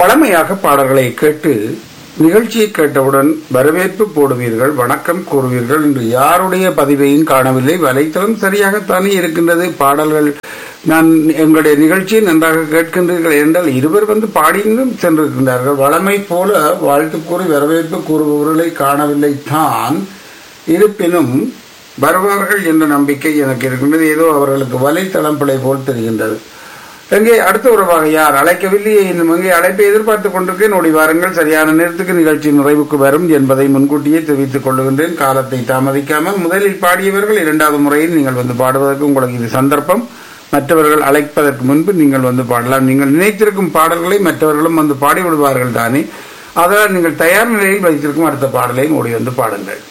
வளமையாக பாடல்களை கேட்டு நிகழ்ச்சியை கேட்டவுடன் வரவேற்பு போடுவீர்கள் வணக்கம் கூறுவீர்கள் என்று யாருடைய பதிவையும் காணவில்லை வலைத்தளம் சரியாகத்தானே இருக்கின்றது பாடல்கள் நான் எங்களுடைய நிகழ்ச்சியை நன்றாக கேட்கின்றீர்கள் என்றால் இருவர் வந்து பாடியும் சென்றிருக்கின்றார்கள் வளமை போல வாழ்த்து கூறி வரவேற்பு கூறுபவர்களை காணவில்லை தான் இருப்பினும் வருவார்கள் என்ற நம்பிக்கை எனக்கு இருக்கின்றது ஏதோ அவர்களுக்கு வலைத்தளம் பிழை போல் தெரிகின்றது எங்கே அடுத்த உறவாக யார் அழைக்கவில்லையே இன்னும் எங்கே அழைப்பை எதிர்பார்த்துக் கொண்டிருக்கேன் ஓடி வாருங்கள் சரியான நேரத்துக்கு நிகழ்ச்சி நிறைவுக்கு வரும் என்பதை முன்கூட்டியே தெரிவித்துக் கொள்ளுகின்றேன் காலத்தை தாமதிக்காமல் முதலில் பாடியவர்கள் இரண்டாவது முறையில் நீங்கள் வந்து பாடுவதற்கு உங்களுக்கு இது சந்தர்ப்பம் மற்றவர்கள் அழைப்பதற்கு முன்பு நீங்கள் வந்து பாடலாம் நீங்கள் நினைத்திருக்கும் பாடல்களை மற்றவர்களும் வந்து பாடிவிடுவார்கள் தானே அதனால் நீங்கள் தயார் நிலையில் வைத்திருக்கும் அடுத்த பாடலையும் ஓடி வந்து பாடுங்கள்